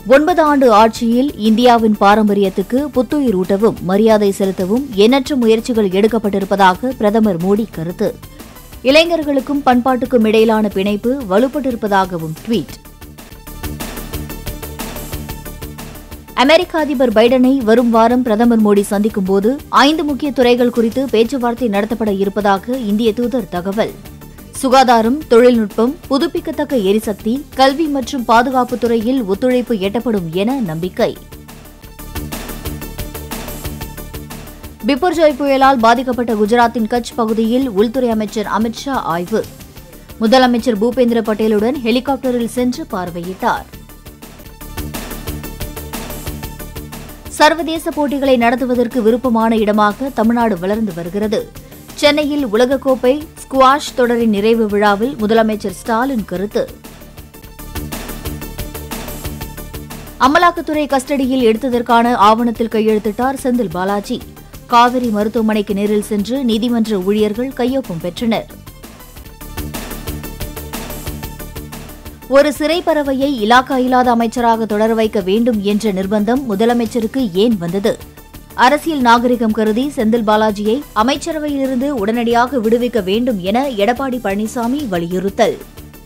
ஒன்பது ஆண்டு ஆட்சியில் இந்தியாவின் பாரம்பரியத்துக்கு புத்துயிர் ஊட்டவும் மரியாதை செலுத்தவும் எண்ணற்ற முயற்சிகள் எடுக்கப்பட்டிருப்பதாக பிரதமர் மோடி கருத்து இளைஞர்களுக்கும் பண்பாட்டுக்கும் இடையிலான பிணைப்பு வலுப்பட்டிருப்பதாகவும் ட்வீட் அமெரிக்க அதிபர் பைடனை வரும் வாரம் பிரதமர் மோடி சந்திக்கும் போது ஐந்து முக்கிய துறைகள் குறித்து பேச்சுவார்த்தை நடத்தப்பட இருப்பதாக இந்திய தூதர் தகவல் சுகாதாரம் தொழில்நுட்பம் புதுப்பிக்கத்தக்க எரிசக்தி கல்வி மற்றும் பாதுகாப்பு துறையில் ஒத்துழைப்பு எட்டப்படும் என நம்பிக்கை பிபர்ஜாய் புயலால் பாதிக்கப்பட்ட குஜராத்தின் கட்ச் பகுதியில் உள்துறை அமைச்சர் அமித் ஷா ஆய்வு முதலமைச்சர் பூபேந்திர பட்டேலுடன் ஹெலிகாப்டரில் சென்று பார்வையிட்டார் சர்வதேச போட்டிகளை நடத்துவதற்கு விருப்பமான இடமாக தமிழ்நாடு வளர்ந்து வருகிறது சென்னையில் உலகக்கோப்பை ஸ்குவாஷ் தொடரின் நிறைவு விழாவில் முதலமைச்சர் ஸ்டாலின் கருத்து அமலாக்கத்துறை கஸ்டடியில் எடுத்ததற்கான ஆவணத்தில் கையெழுத்திட்டார் செந்தில் பாலாஜி காவிரி மருத்துவமனைக்கு நேரில் சென்று நீதிமன்ற ஊழியர்கள் கையொப்பம் பெற்றனர் ஒரு சிறை பறவையை இலாக்கா இல்லாத அமைச்சராக தொடர வைக்க வேண்டும் என்ற நிர்பந்தம் முதலமைச்சருக்கு ஏன் வந்தது அரசியல் நாகரிகம் கருதி செந்தில் பாலாஜியை அமைச்சரவையிலிருந்து உடனடியாக விடுவிக்க வேண்டும் என எடப்பாடி பழனிசாமி வலியுறுத்தல்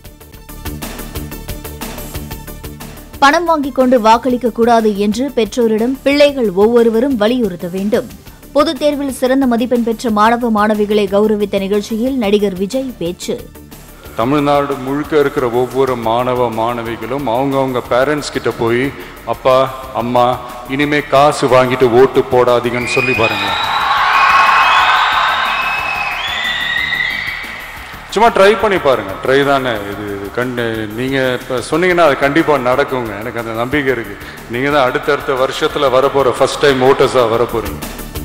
பணம் வாங்கிக் கொண்டு வாக்களிக்க கூடாது என்று பெற்றோரிடம் பிள்ளைகள் ஒவ்வொருவரும் வலியுறுத்த வேண்டும் பொதுத் தேர்வில் சிறந்த மதிப்பெண் பெற்ற மாணவ மாணவிகளை கௌரவித்த நிகழ்ச்சியில் நடிகர் விஜய் பேச்சு தமிழ்நாடு முழுக்க இருக்கிற ஒவ்வொரு மாணவ மாணவிகளும் அவங்கவுங்க பேரண்ட்ஸ் கிட்ட போய் அப்பா அம்மா இனிமே காசு வாங்கிட்டு ஓட்டு போடாதீங்கன்னு சொல்லி பாருங்க சும்மா ட்ரை பண்ணி பாருங்க ட்ரை தானே இது இது கண்டு நீங்க இப்போ சொன்னீங்கன்னா அது கண்டிப்பா நடக்குங்க எனக்கு அந்த நம்பிக்கை இருக்கு நீங்க தான் அடுத்தடுத்த வருஷத்துல வரப்போற ஃபர்ஸ்ட் டைம் ஓட்டர்ஸா வரப்போறீங்க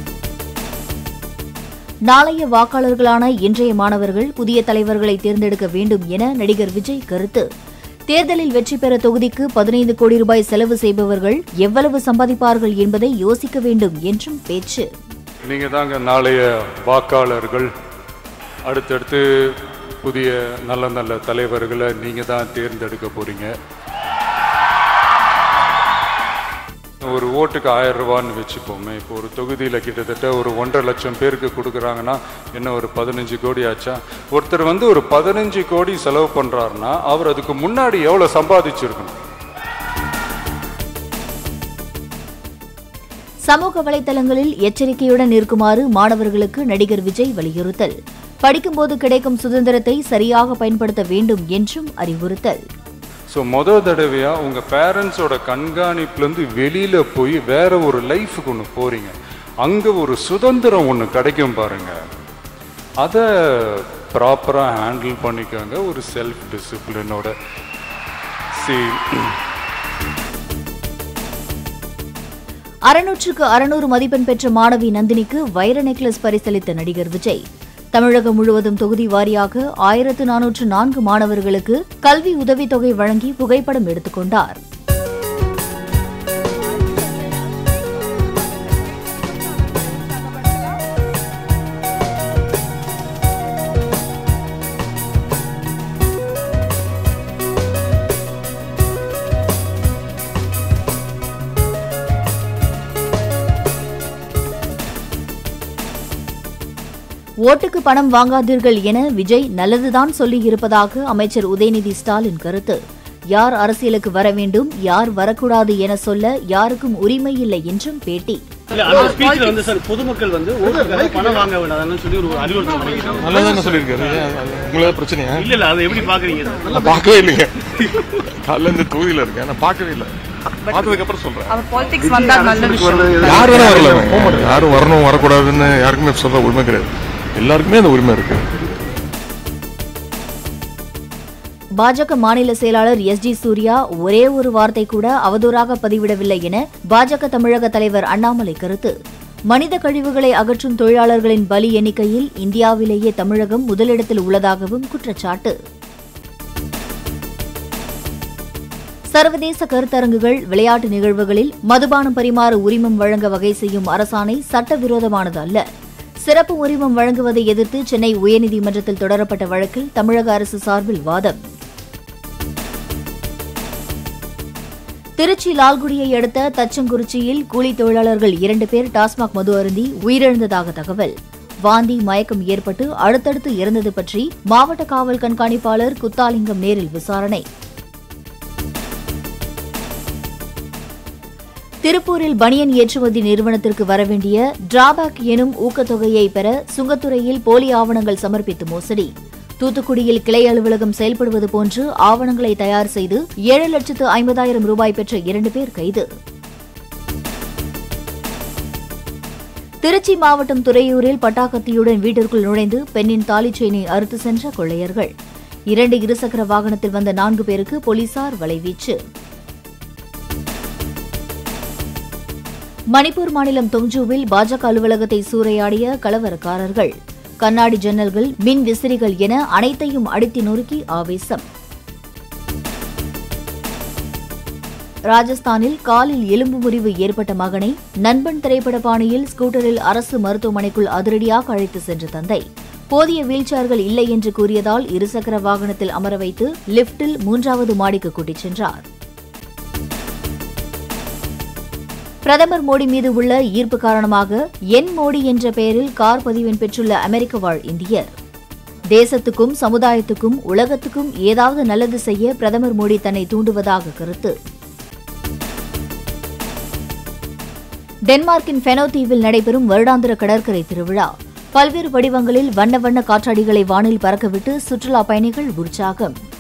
நாளைய வாக்காளர்களான இன்றைய மாணவர்கள் புதிய தலைவர்களை தேர்ந்தெடுக்க வேண்டும் என நடிகர் விஜய் கருத்து தேர்தலில் வெற்றி பெற தொகுதிக்கு பதினைந்து கோடி ரூபாய் செலவு செய்பவர்கள் எவ்வளவு சம்பாதிப்பார்கள் என்பதை யோசிக்க வேண்டும் என்றும் பேச்சு நீங்க தாங்க நாளைய வாக்காளர்கள் அடுத்தடுத்து புதிய நல்ல நல்ல தலைவர்களை நீங்க தான் தேர்ந்தெடுக்க போறீங்க ஒரு ஓட்டுக்கு ஆயிரம் ரூபான்னு வச்சுப்போமே இப்போ ஒரு தொகுதியில் கிட்டத்தட்ட ஒரு ஒன்றரை லட்சம் பேருக்கு கொடுக்குறாங்கன்னா என்ன ஒரு பதினஞ்சு கோடி ஆச்சா ஒருத்தர் வந்து ஒரு பதினஞ்சு கோடி செலவு பண்ணுறாருன்னா அவர் அதுக்கு முன்னாடி எவ்வளோ சம்பாதிச்சிருக்கணும் சமூக வலைதளங்களில் எச்சரிக்கையுடன் இருக்குமாறு மாணவர்களுக்கு நடிகர் விஜய் வலியுறுத்தல் படிக்கும்போது கிடைக்கும் சுதந்திரத்தை சரியாக பயன்படுத்த வேண்டும் என்றும் அறிவுறுத்தல் ஸோ மொதல் தடவையாக உங்கள் பேரண்ட்ஸோட கண்காணிப்புலேருந்து வெளியில் போய் வேற ஒரு லைஃபுக்கு ஒன்று போகிறீங்க அங்கே ஒரு சுதந்திரம் ஒன்று கிடைக்கும் பாருங்க அதை ப்ராப்பராக ஹேண்டில் பண்ணிக்கோங்க ஒரு செல்ஃப் டிசிப்ளினோட சி அறுநூற்றுக்கு அறுநூறு மதிப்பெண் பெற்ற மாணவி நந்தினிக்கு வைர நெக்லஸ் பரிசளித்த நடிகர் விஜய் தமிழகம் முழுவதும் தொகுதி வாரியாக ஆயிரத்து நானூற்று நான்கு மாணவர்களுக்கு கல்வி உதவித்தொகை வழங்கி புகைப்படம் எடுத்துக் கொண்டார் ஓட்டுக்கு பணம் வாங்காதீர்கள் என விஜய் நல்லதுதான் சொல்லியிருப்பதாக அமைச்சர் உதயநிதி ஸ்டாலின் கருத்து யார் அரசியலுக்கு வர வேண்டும் யார் வரக்கூடாது என சொல்ல யாருக்கும் உரிமை இல்லை என்றும் பேட்டி இல்ல அந்த ஸ்பீச்ல வந்து சார் பொதுமக்கள் வந்து ஓட்டுக்காக பணம் வாங்க வேண்டாம்னு சொல்லி ஒரு அறிவுறுத்தல் பண்ணிருக்காங்க. நல்லதானே சொல்லியிருக்காரு ஏன் அது உங்களுக்கு பிரச்சனையா இல்ல இல்ல அதை எப்படி பாக்குறீங்க சார் நான் பார்க்கவே இல்லைங்க காலைல இந்த தொகுதியில் இருக்கேன் நான் பார்க்கவே இல்லை பார்த்ததுக்கு அப்புறம் சொல்றேன் அவர் பாலிடிக்ஸ் வந்தா நல்ல விஷயம் யார் வேணா வரல யாரும் வரணும் வரக்கூடாதுன்னு யாருக்குமே சொல்ற உரிமை கிடையாது எல்லாருக்குமே அந்த உரிமை இருக்கு பாஜக மாநில செயலாளர் எஸ் டி சூர்யா ஒரே ஒரு வார்த்தை கூட அவதூறாக பதிவிடவில்லை என பாஜக தமிழக தலைவர் அண்ணாமலை கருத்து மனித கழிவுகளை அகற்றும் தொழிலாளர்களின் பலி எண்ணிக்கையில் இந்தியாவிலேயே தமிழகம் முதலிடத்தில் உள்ளதாகவும் குற்றச்சாட்டு சர்வதேச கருத்தரங்குகள் விளையாட்டு நிகழ்வுகளில் மதுபானம் பரிமாற உரிமம் வழங்க வகை செய்யும் அரசாணை சட்டவிரோதமானது அல்ல சிறப்பு உரிமம் வழங்குவதை எதிர்த்து சென்னை உயர்நீதிமன்றத்தில் தொடரப்பட்ட வழக்கில் தமிழக அரசு சார்பில் வாதம் திருச்சி லால்குடியை அடுத்த தச்சங்குறிச்சியில் கூலி தொழிலாளர்கள் இரண்டு பேர் டாஸ்மாக் மது அருந்தி உயிரிழந்ததாக தகவல் வாந்தி மயக்கம் ஏற்பட்டு அடுத்தடுத்து இறந்தது பற்றி மாவட்ட காவல் கண்காணிப்பாளர் குத்தாலிங்கம் நேரில் விசாரணை திருப்பூரில் பனியன் ஏற்றுமதி நிறுவனத்திற்கு வரவேண்டிய டிராபேக் எனும் ஊக்கத்தொகையை பெற சுங்கத்துறையில் போலி ஆவணங்கள் சமர்ப்பித்து மோசடி தூத்துக்குடியில் கிளை அலுவலகம் செயல்படுவது போன்று ஆவணங்களை தயார் செய்து ஏழு லட்சத்து ஐம்பதாயிரம் ரூபாய் பெற்ற இரண்டு பேர் கைது திருச்சி மாவட்டம் துறையூரில் பட்டாக்கத்தியுடன் வீட்டிற்குள் நுழைந்து பெண்ணின் தாலிச் செயினை அறுத்து சென்ற கொள்ளையர்கள் இரண்டு இருசக்கர வாகனத்தில் வந்த நான்கு பேருக்கு போலீசார் வலைவீச்சு மணிப்பூர் மாநிலம் தொங்ஜூவில் பாஜக அலுவலகத்தை சூறையாடிய கலவரக்காரர்கள் கண்ணாடி ஜன்னல்கள் மின் விசிறிகள் என அனைத்தையும் அடித்து நொறுக்கி ஆவேசம் ராஜஸ்தானில் காலில் எலும்பு முறிவு ஏற்பட்ட மகனை நண்பன் திரைப்பட பாணியில் ஸ்கூட்டரில் அரசு மருத்துவமனைக்குள் அதிரடியாக அழைத்து சென்ற தந்தை போதிய வீல்சேர்கள் இல்லை என்று கூறியதால் இருசக்கர வாகனத்தில் அமர வைத்து லிப்டில் மூன்றாவது மாடிக்கு கூட்டிச் சென்றார் பிரதமர் மோடி மீது உள்ள ஈர்ப்பு காரணமாக என் மோடி என்ற பெயரில் கார் பதிவெண் பெற்றுள்ள அமெரிக்க வாழ் இந்தியர் தேசத்துக்கும் சமுதாயத்துக்கும் உலகத்துக்கும் ஏதாவது நல்லது செய்ய பிரதமர் மோடி தன்னை தூண்டுவதாக கருத்து டென்மார்க்கின் ஃபெனோ தீவில் நடைபெறும் வருடாந்திர கடற்கரை திருவிழா பல்வேறு வடிவங்களில் வண்ண வண்ண காற்றாடிகளை வானில் பறக்கவிட்டு சுற்றுலா பயணிகள் உற்சாகம்